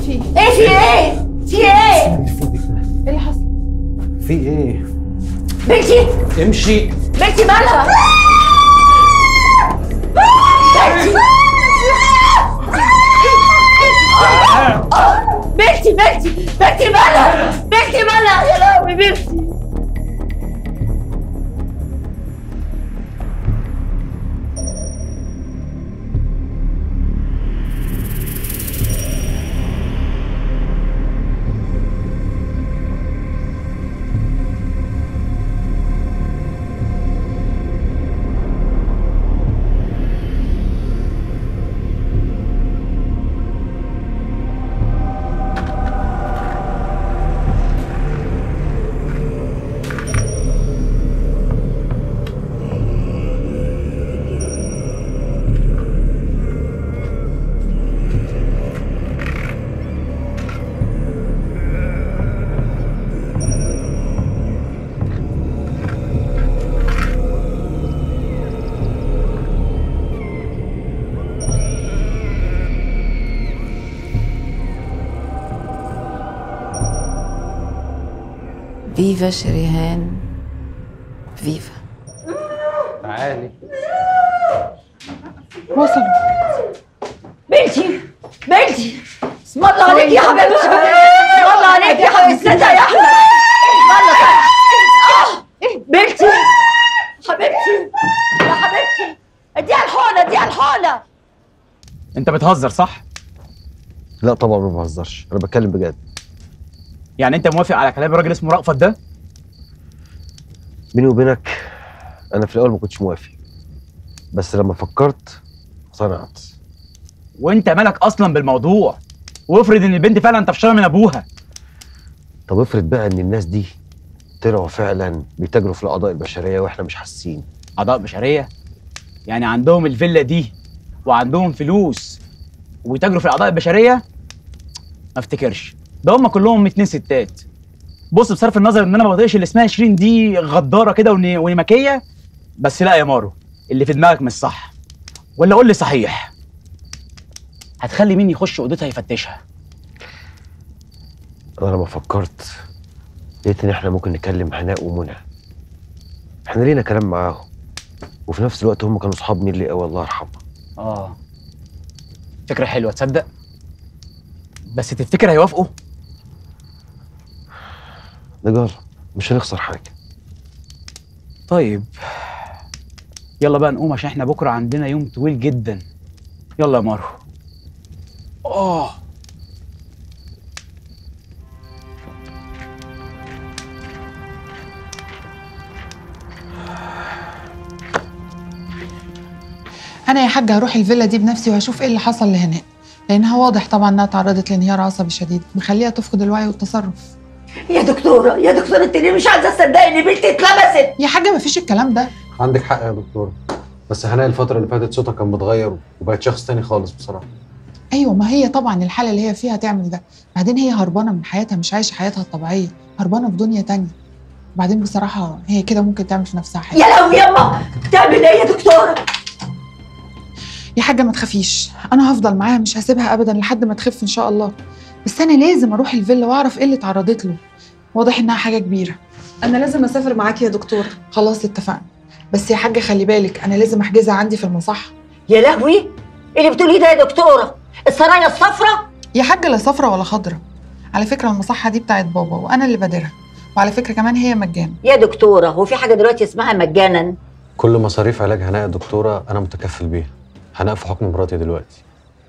في ايه؟ ايه في ايه؟ في ايه؟ ايه اللي حصل؟ في ايه؟ بنتي امشي بنتي مالها؟ بنتي بنتي بنتي بنتي مالها؟ بنتي مالها يا لهوي بنتي فيفا شريهان فيفا تعالي وصلوا بنتي بنتي اسم الله عليك يا حبيبتي اسم الله عليك يا حبيبتي ازاي يا احمد اسم الله آه، بنتي حبيبتي يا حبيبتي اديها الحقنه اديها الحقنه انت بتهزر صح؟ لا طبعا ما بهزرش انا بتكلم بجد يعني انت موافق على كلام الراجل اسمه رأفت ده؟ بيني وبينك انا في الاول ما كنتش موافق بس لما فكرت اقتنعت وانت مالك اصلا بالموضوع وافرض ان البنت فعلا طفشانه من ابوها طب افرض بقى ان الناس دي طلعوا فعلا بيتاجروا في الاعضاء البشريه واحنا مش حاسين اعضاء بشريه يعني عندهم الفيلا دي وعندهم فلوس ويتاجروا في الاعضاء البشريه ما افتكرش ده هم كلهم اتنين ستات بص بصرف النظر ان انا ما بطيقش اللي اسمها شيرين دي غداره كده ون- ونمكيه بس لا يا مارو اللي في دماغك مش صح ولا قول لي صحيح هتخلي مين يخش اوضتها يفتشها انا لما فكرت لقيت ان احنا ممكن نكلم هناء ومنى احنا لينا كلام معاهم وفي نفس الوقت هم كانوا صحاب نيلي قوي الله يرحمها اه فكره حلوه تصدق بس تفتكر هيوافقوا نجار مش هنخسر حاجه طيب يلا بقى نقوم عشان احنا بكره عندنا يوم طويل جدا يلا يا مارو اه انا يا حاجه هروح الفيلا دي بنفسي وهشوف ايه اللي حصل لهناء لانها واضح طبعا انها تعرضت لانهيار عصبي شديد مخليها تفقد الوعي والتصرف يا دكتوره يا دكتوره انت ليه مش عايزه تصدقي ان بنتي اتلبست يا حاجه مفيش الكلام ده عندك حق يا دكتور بس هناء الفترة اللي فاتت صوتها كان متغير وبقت شخص تاني خالص بصراحة ايوه ما هي طبعا الحاله اللي هي فيها تعمل ده بعدين هي هربانه من حياتها مش عايشه حياتها الطبيعيه هربانه في دنيا تانية بعدين بصراحه هي كده ممكن تعمل في نفسها حاجه يا لهوي يما تعمل ايه يا دكتوره يا حاجه ما تخافيش انا هفضل معاها مش هسيبها ابدا لحد ما تخف ان شاء الله بس انا لازم اروح الفيلا واعرف ايه اللي اتعرضت له واضح انها حاجه كبيره انا لازم اسافر معاكي يا دكتور خلاص اتفقنا بس يا حاجه خلي بالك انا لازم احجزها عندي في المصحه يا لهوي ايه اللي بتقوليه ده يا دكتوره السرايا الصفراء يا حاجه لا صفرة ولا خضرة على فكره المصحه دي بتاعت بابا وانا اللي بادرها وعلى فكره كمان هي مجانا يا دكتوره هو في حاجه دلوقتي اسمها مجانا كل مصاريف علاج هناء يا دكتورة أنا متكفل بيها هناء في حكم مراتي دلوقتي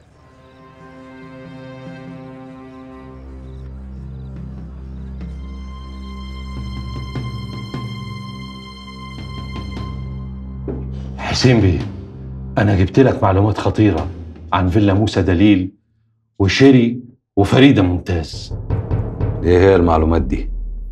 حسين بيه أنا جبت لك معلومات خطيرة عن فيلا موسى دليل وشيري وفريدة ممتاز ايه هي المعلومات دي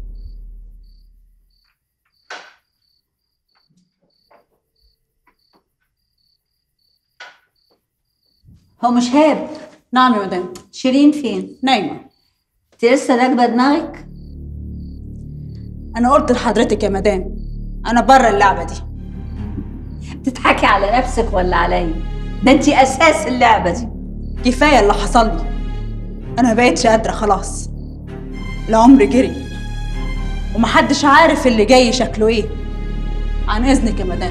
هو مش هاب نعم يا مدام شيرين فين؟ نايمة انت لسه راكبه دماغك؟ انا قلت لحضرتك يا مدام انا بره اللعبة دي بتضحكي على نفسك ولا عليا؟ ده انت اساس اللعبه دي كفاية اللي حصل لي انا بقيتش قادره خلاص العمر جري ومحدش عارف اللي جاي شكله ايه عن اذنك يا مدام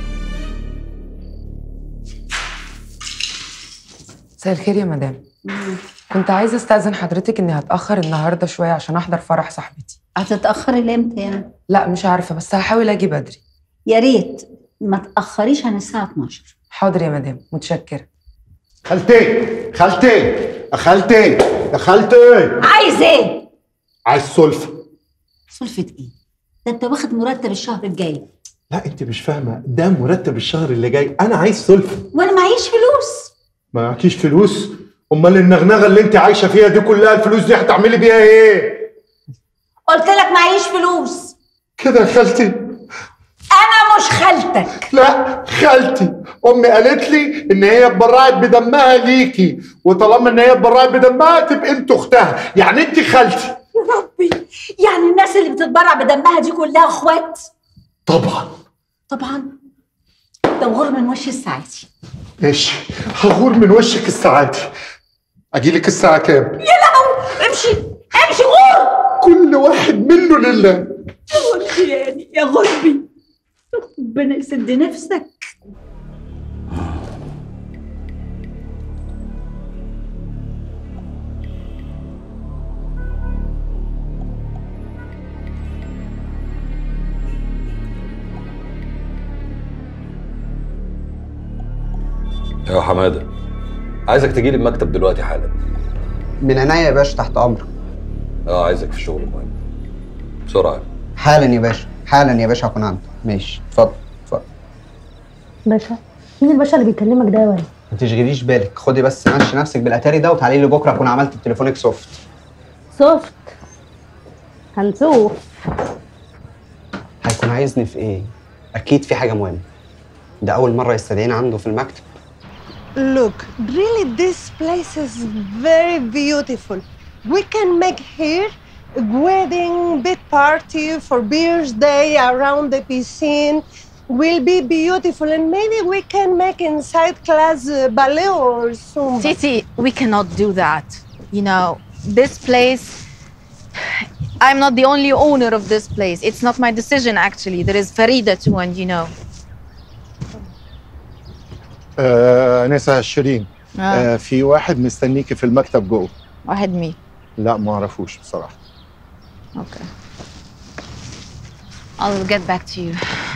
مساء الخير يا مدام كنت عايزه استاذن حضرتك اني هتاخر النهارده شويه عشان احضر فرح صاحبتي هتتأخري لامتى يعني؟ لا مش عارفه بس هحاول اجي بدري يا ريت ما تأخريش عن الساعة 12 حاضر يا مدام متشكره خالتي خالتي خالتي يا خالتي عايز ايه؟ عايز سلفة سلفة ايه؟ ده انت واخد مرتب الشهر الجاي لا انت مش فاهمة ده مرتب الشهر اللي جاي انا عايز سلفة وانا معيش فلوس ما معكيش فلوس امال النغنغة اللي انت عايشة فيها دي كلها الفلوس دي هتعملي بيها ايه قلت لك معيش فلوس كده يا خالتي انا مش خالتك لا خالتي امي قالت لي ان هي اتبرعت بدمها ليكي وطالما ان هي اتبرعت بدمها تبقى انت اختها يعني انت خالتي يا ربي يعني الناس اللي بتتبرع بدمها دي كلها اخوات طبعا طبعا ده غور من وش الساعتي ماشي هغور من وشك الساعات اجيلك الساعة كام يا لهوي امشي امشي غور كل واحد منه لله يا غربي يا غربي ربنا يسد نفسك يا حماده عايزك تجي لي المكتب دلوقتي حالا من عينيا يا باشا تحت امرك اه عايزك في شغل مهم بسرعه حالا يا باشا حالا يا باشا هكون عندك ماشي اتفضل اتفضل باشا مين الباشا اللي بيكلمك ده يا ولد؟ ما تشغليش بالك خدي بس مشي نفسك بالاتاري ده وتعالي لي بكره اكون عملت تليفونك سوفت سوفت هنشوف هيكون عايزني في ايه اكيد في حاجه مهمه ده اول مره يستدعيني عنده في المكتب Look, really, this place is very beautiful. We can make here a wedding, big party for beers day around the piscine. Will be beautiful, and maybe we can make inside class uh, ballet or zumba. Titi, we cannot do that. You know, this place, I'm not the only owner of this place. It's not my decision, actually. There is Farida too, and you know. آه نسا شيرين آه. آه في واحد مستنيكي في المكتب جوه واحد مين؟ لا ما اعرفوش بصراحه Okay. I'll get back to you.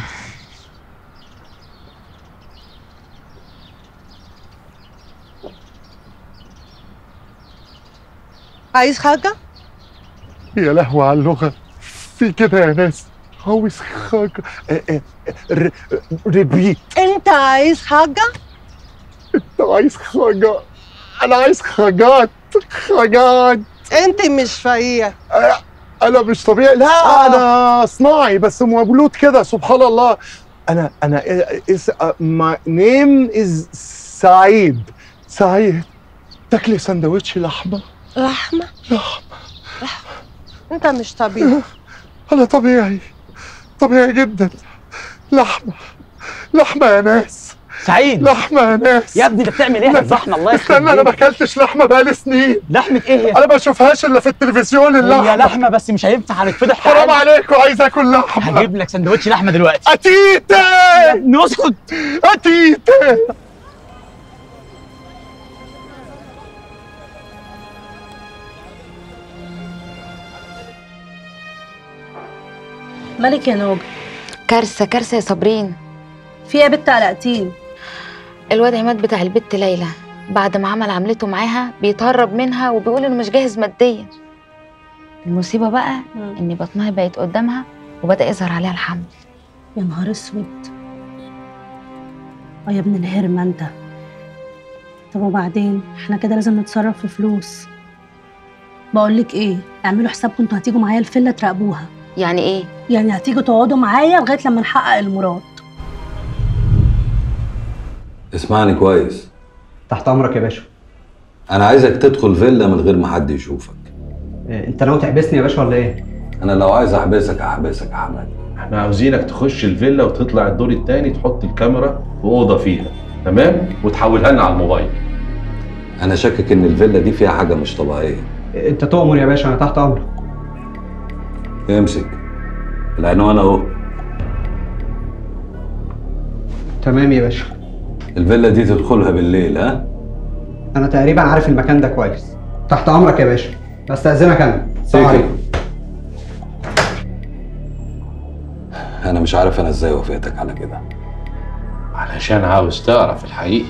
عايز حاجة؟ يا لهوي على اللغه في كده يا ناس عاوز حاجه آه آه ر- ريبيت أنت عايز حاجة؟ انت عايز حاجه انا عايز حاجات حاجات أنت مش فقير انا مش طبيعي لا آه. انا صناعي بس مولود كده سبحان الله انا انا is my name is سعيد سعيد تاكلي سندوتش لحمه لحمة؟ لحمه أنت مش طبيعي انا طبيعي طبيعي جدا لحمه لحمه يا ناس سعيد لحمه يا ناس يا ابني انت بتعمل ايه يا الزحمه الله يخرب استنى انا ما بيتك. اكلتش لحمه بقالي سنين لحمه ايه هي؟ انا ما بشوفهاش الا في التلفزيون اللحمه هي لحمه بس مش هينفع هنتفضح حرام عليكم عايز اكل لحمه هجيب لك سندوتش لحمه دلوقتي اتيته يا ابني اسكت اتيته مالك يا نوجة كارثة كارثة يا صابرين في ايه يا بت قلقتين الواد عماد بتاع البت ليلى بعد ما عمل عملته معاها بيتهرب منها وبيقول انه مش جاهز ماديا المصيبة بقى ان بطنها بقت قدامها وبدأ يظهر عليها الحمل يا نهار اسود اه يا ابن الهرمة انت طب وبعدين احنا كده لازم نتصرف في فلوس بقول لك ايه اعملوا حسابكم انتوا هتيجوا معايا الفيلا تراقبوها يعني ايه يعني هتيجوا تقعدوا معايا لغايه لما نحقق المراد اسمعني كويس تحت امرك يا باشا انا عايزك تدخل فيلا من غير ما حد يشوفك إيه، انت ناوي تحبسني يا باشا ولا ايه انا لو عايز احبسك احبسك يا حماد احنا عاوزينك تخش الفيلا وتطلع الدور التاني تحط الكاميرا في اوضه فيها تمام وتحولها لنا على الموبايل انا شاكك ان الفيلا دي فيها حاجه مش طبيعيه انت تؤمر يا باشا انا تحت امرك امسك العنوان اهو تمام يا باشا الفيلا دي تدخلها بالليل ها انا تقريبا عارف المكان ده كويس تحت امرك يا باشا بستاذنك انا السلام عليكم انا مش عارف انا ازاي وافقتك على كده علشان عاوز تعرف الحقيقة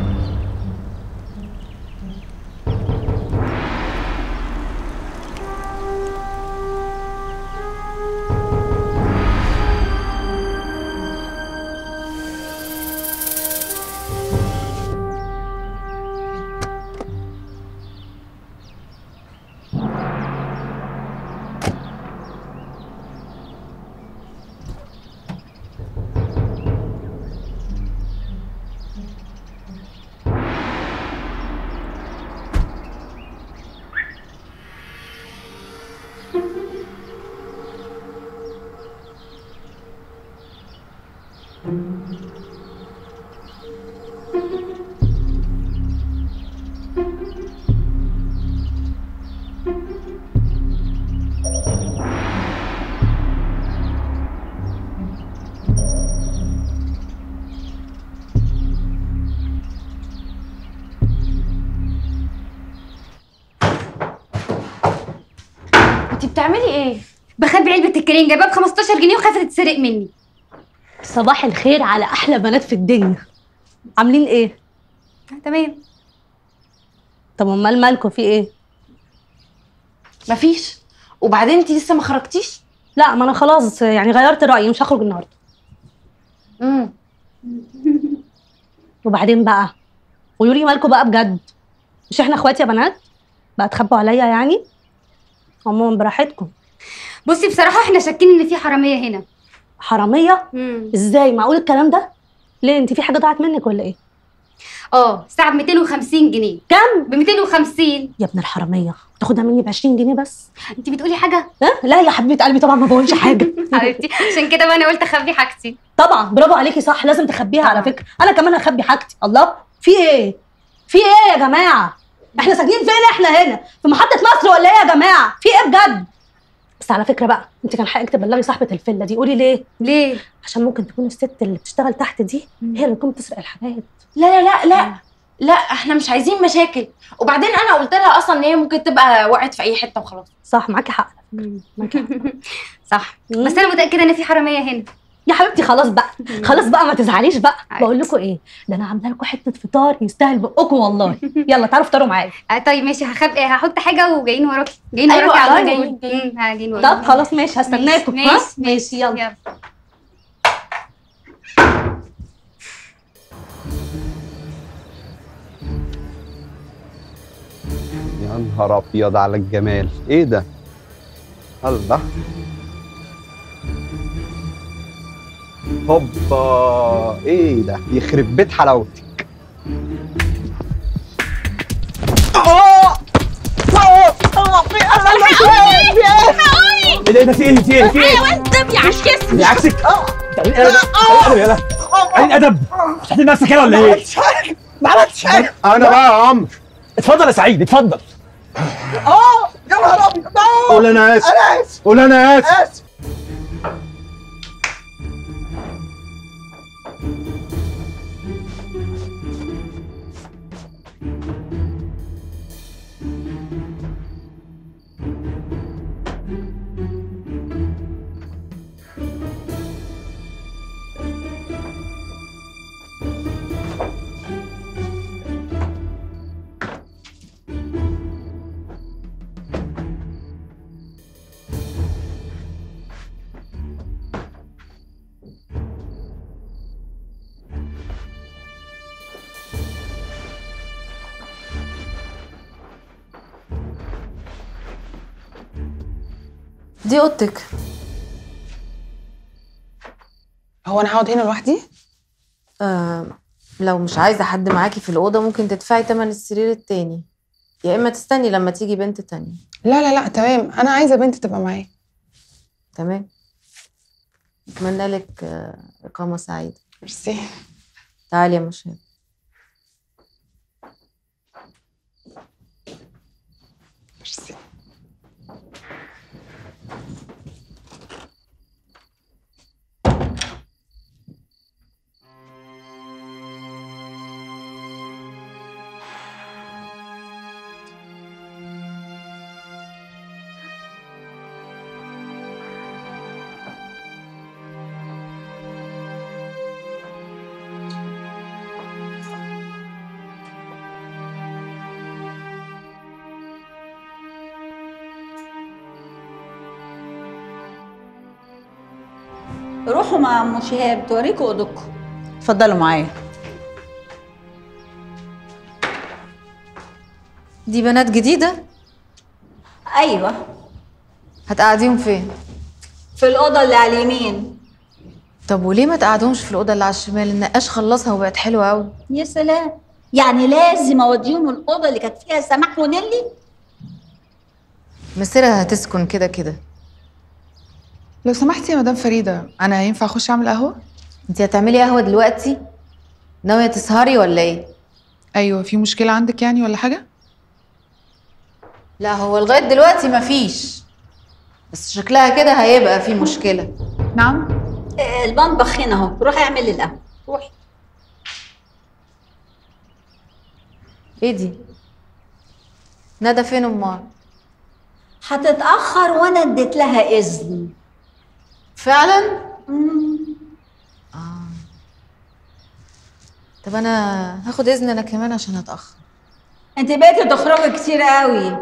انت بتعملي ايه؟ بخبي علبة الكريم جايباها ب 15 جنيه وخايفة تتسرق مني صباح الخير على احلى بنات في الدنيا عاملين ايه تمام طب امال مالكم في ايه مفيش وبعدين انت لسه ما خرجتيش لا ما انا خلاص يعني غيرت رايي مش هخرج النهارده امم وبعدين بقى قولوا لي مالكم بقى بجد مش احنا اخوات يا بنات بقى تخبوا عليا يعني عموما براحتكم بصي بصراحة احنا شاكين ان في حرامية هنا حراميه ازاي معقول الكلام ده ليه انت في حاجه ضاعت منك ولا ايه اه ساعة ب 250 جنيه كام؟ ب 250 يا ابن الحراميه تاخدها مني ب 20 جنيه بس انت بتقولي حاجة؟ ها لا يا حبيبه قلبي طبعا ما بقولش حاجه حبيبتي عشان كده بقى انا قلت اخبي حاجتي طبعا برافو عليكي صح لازم تخبيها على فكره انا كمان هخبي حاجتي الله في ايه في ايه يا جماعه احنا ساكنين فين احنا هنا في محطه مصر ولا ايه يا جماعه في ايه بجد بس على فكره بقى انت كان حقك تبلغي صاحبه الفيلا دي قولي ليه ليه عشان ممكن تكون الست اللي بتشتغل تحت دي هي اللي تكون بتسرق الحاجات لا لا لا لا لا احنا مش عايزين مشاكل وبعدين انا قلت لها اصلا ان هي ممكن تبقى وقعت في اي حته وخلاص صح معاكي حق صح بس انا متأكدة ان في حرامية هنا يا حبيبتي خلاص بقى خلاص بقى ما تزعليش بقى بقول لكم ايه ده انا عامله لكم حته فطار يستاهل بقكم والله يلا تعالوا افطروا معايا آه طيب ماشي هخبي هحط حاجة وجايين وراكي جايين أيوة، وراكي على الله طول جايين، مم، ها، جايين وراكي طب خلاص ماشي هستناكم ها ماشي ماشي يلا يا نهار ابيض على الجمال ايه ده الله هوبا ايه ده يخرب بيت حلاوتك اه ايه ده ايه ده في ايه في ايه في ايه؟ ده بيعشسني بيعكسك؟ تعالي ادب تعالي ادب يلا تعالي ادب مش هتحل نفسك هنا ولا ايه؟ ما عملتش حاجه انا بقى يا عمرو اتفضل يا سعيد اتفضل اه يا نهار ابيض قول انا اسف انا اسف قول انا اسف اسف دي اوضتك هو انا هقعد هنا لوحدي آه لو مش عايزه حد معاكي في الاوضه ممكن تدفعي تمن السرير التاني يا اما تستني لما تيجي بنت تانية لا لا لا تمام انا عايزه بنت تبقى معايا تمام اتمنى لك آه، اقامه سعيده ميرسي تعالي يا مشهد ميرسي روحوا مع ام شهاب توريكوا اوضتكم اتفضلوا معايا دي بنات جديدة ايوه هتقعديهم فين؟ في الاوضه اللي على اليمين طب وليه ما تقعدهمش في الأوضة اللي على الشمال النقاش خلصها وبقت حلوة أوي يا سلام يعني لازم اوديهم الاوضه اللي كانت فيها سماح ونيلي مسيرها هتسكن كده كده لو سمحتي يا مدام فريده انا ينفع اخش اعمل قهوه انت هتعملي قهوة دلوقتي؟ ناوية تسهري ولا ايه؟ ايوه في مشكله عندك يعني ولا حاجه لا هو لغاية دلوقتي مفيش بس شكلها كده هيبقى في مشكلة نعم آه، المطبخ هنا اهو روحي اعمل لي القهوه روحي ايه دي؟ ندى فين امال؟ هتتاخر وانا اديت لها اذن فعلا؟ اه طب انا هاخد اذن انا كمان عشان اتاخر انت بقيتي تخرجي كتير قوي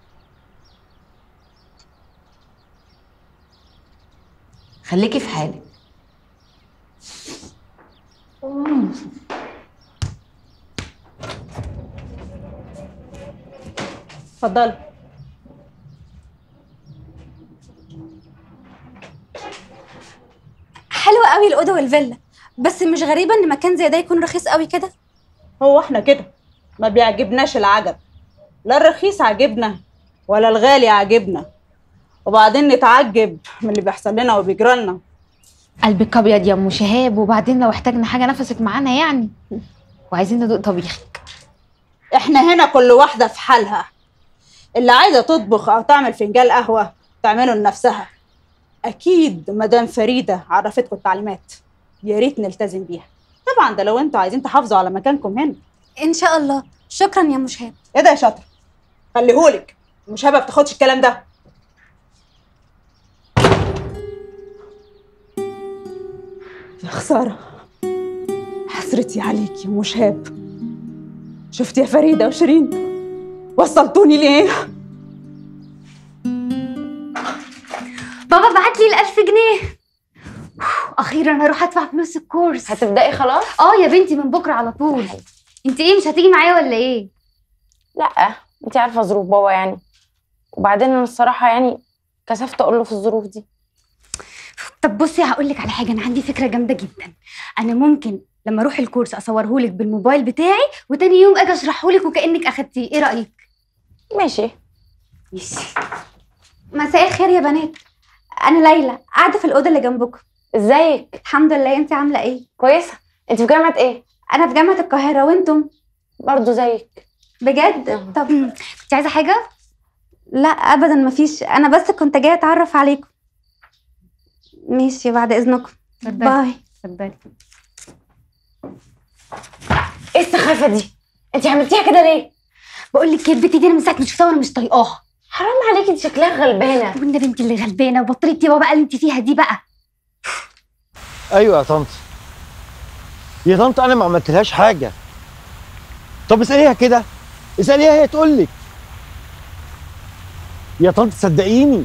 خليكي في حالك اتفضلي حلوة قوي الأوضة والفيلا بس مش غريبة إن مكان زي ده يكون رخيص قوي كده هو احنا كده ما بيعجبناش العجب لا الرخيص عاجبنا ولا الغالي عاجبنا وبعدين نتعجب من اللي بيحصل لنا وبيجرى لنا قلبك ابيض يا ام شهاب وبعدين لو احتاجنا حاجه نفسك معانا يعني وعايزين ندوق طبيخك احنا هنا كل واحده في حالها اللي عايزه تطبخ او تعمل فنجان قهوه تعمله لنفسها اكيد مدام فريده عرفتكم التعليمات يا ريت نلتزم بيها طبعا ده لو انتوا عايزين تحافظوا على مكانكم هنا إن شاء الله شكرا يا مشهاب ايه ده يا شاطر خليهولك مش هبه بتاخدش الكلام ده يا خساره حسرتي عليك يا مشهاب شفت يا فريده وشيرين وصلتوني ليه بابا بعت لي الألف جنيه أخيرا هروح أدفع فلوس الكورس هتبدأي خلاص؟ اه يا بنتي من بكرة على طول انت ايه مش هتيجي معايا ولا ايه؟ لا انت عارفه ظروف بابا يعني وبعدين انا الصراحه يعني كسفت اقول له في الظروف دي طب بصي هقول لك على حاجه انا عندي فكره جامده جدا انا ممكن لما اروح الكورس اصورهولك بالموبايل بتاعي وتاني يوم اجي اشرحهولك وكانك اخدتيه ايه رايك ماشي ماشي مساء الخير يا بنات انا ليلى قاعده في الاوضه اللي جنبكم ازيك الحمد لله انت عامله ايه كويسه انت في جامعه ايه انا في جامعه القاهره وانتم برضو زيك بجد طب كنت عايزه حاجه لا ابدا مفيش انا بس كنت جايه اتعرف عليكم ماشي بعد اذنكم باي اتفضلي ايه السخافه دي انت عملتيها كده ليه بقول لك يا البت دي انا من ساعه ما شفتها وانا مش طايقاها حرام عليكي دي شكلها غلبانه والنبي انت اللي غلبانه وبطلي التيبه بقى اللي انت فيها دي بقى ايوه يا طنط يا طنط انا ما عملتلهاش حاجه طب اساليها كده اساليها هي تقول لك يا طنط صدقيني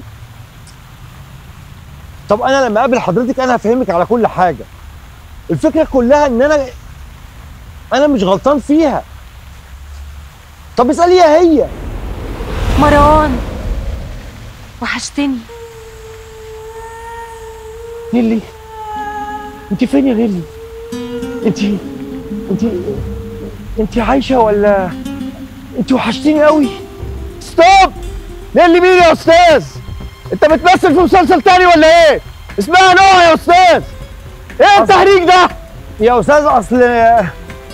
طب انا لما اقابل حضرتك انا هفهمك على كل حاجه الفكره كلها ان انا انا مش غلطان فيها طب اساليها هي مروان وحشتني نيلي انت فين يا نيلي انت انت انت عايشه ولا انت وحشتيني قوي ستوب نيلي مين يا استاذ انت بتمثل في مسلسل تاني ولا ايه اسمها نوع يا استاذ ايه التهريج ده يا استاذ اصل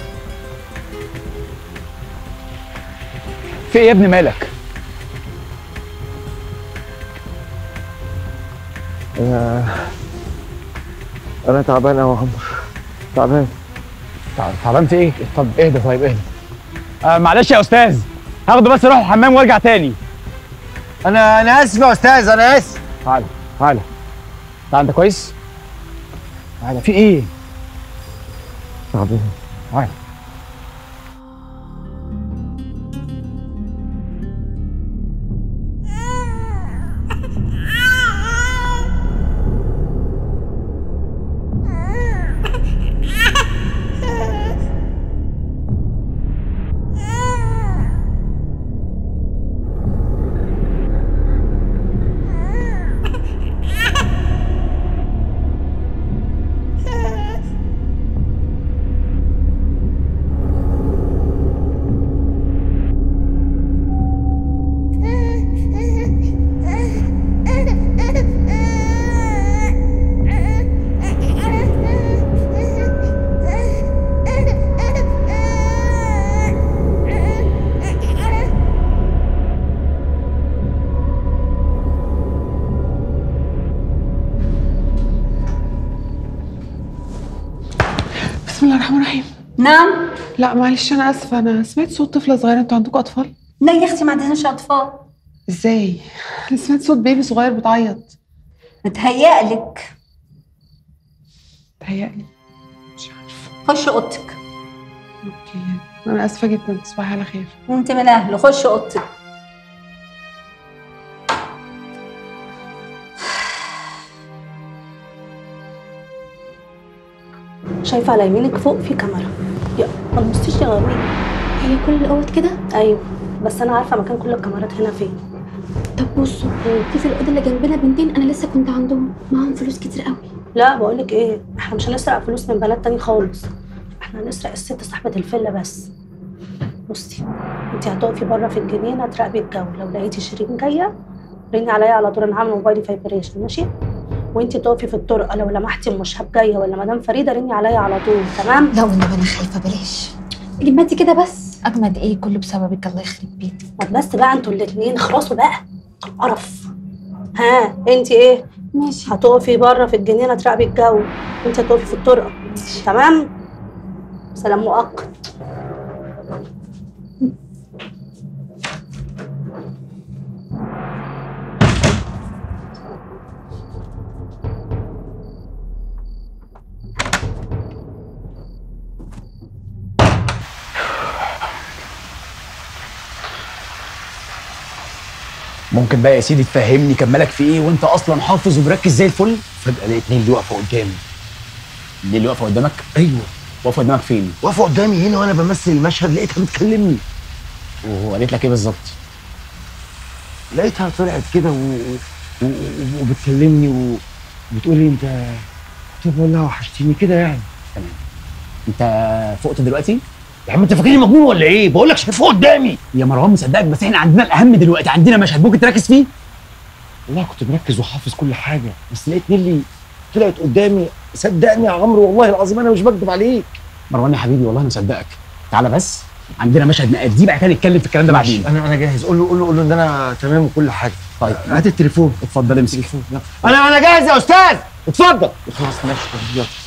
في ايه يا ابني مالك انا انا تعبان قوي يا عمرو تعبان تعبان في ايه؟ طب اهدى طيب اهدى آه معلش يا استاذ هاخده بس اروح الحمام وارجع تاني انا انا اسف يا استاذ انا اسف تعالى تعالى تعالى انت كويس؟ تعالى في ايه؟ تعبان تعالى بسم الله الرحمن الرحيم نعم لا معلش انا اسفه انا سمعت صوت طفله صغيره انتوا عندكم اطفال لا يا اختي ما عندناش اطفال ازاي انا سمعت صوت بيبي صغير بتعيط متهيألك تهيألي خش اوضتك اوكي انا اسفه جدا تصبحي على خير وانت من اهله خش اوضتك شايفه على يمينك فوق في كاميرا يا ما تبصيش يا غريب هي كل الاوض كده ايوه بس انا عارفه مكان كل الكاميرات هنا فين طب بصوا في في الاوضه اللي جنبنا بنتين انا لسه كنت عندهم معاهم فلوس كتير قوي لا بقول لك ايه احنا مش هنسرق فلوس من بنات تاني خالص احنا هنسرق الست صاحبه الفيلا بس بصي انت هتقفي بره في الجنينه تراقبي الجو لو لقيتي شيرين جايه رني عليا على طول انا عامله موبايلي فايبريشن ماشي وانت تقفي في الطرقه لو لمحتي ام شهاب جايه ولا مدام فريده رني عليا على طول تمام لا والنبي انا خايفه بلاش جمعتي كده بس اجمد ايه كله بسببك الله يخرب بيتك ما بس بقى انتوا الاثنين اخرسوا بقى قرف ها انت ايه ماشي هتقفي بره في الجنينه تراقبي الجو وانت هتقفي في الطرقه تمام سلام مؤقت ممكن بقى يا سيدي تفهمني كان مالك في ايه وانت اصلا حافظ ومركز زي الفل فجاه لقيت نيل واقفه قدامي نيل اللي واقفه قدامك ايوه واقفه قدامك فين واقفه قدامي هنا وانا بمثل المشهد لقيتها بتكلمني وقالت لك ايه بالظبط لقيتها طلعت كده و... و... و- وبتكلمني وبتقول لي انت قلت لها والله وحشتيني كده يعني تمام انت فقت دلوقتي يا عم انت فاكرني مجنون ولا ايه بقول لك شايفه قدامي يا مروان مصدقك بس احنا عندنا الاهم دلوقتي عندنا مشهد ممكن تركز فيه والله كنت مركز وحافظ كل حاجه بس لقيت نيلي طلعت قدامي صدقني يا عمرو والله العظيم انا مش بكذب عليك مروان يا حبيبي والله انا مصدقك تعالى بس عندنا مشهد نأديه بعد كده نتكلم في الكلام ده ماشي، بعدين انا انا جاهز قول له قول له قول له ان انا تمام وكل حاجه طيب هات التليفون اتفضل امسك انا انا جاهز يا استاذ اتفضل خلاص ماشي يلا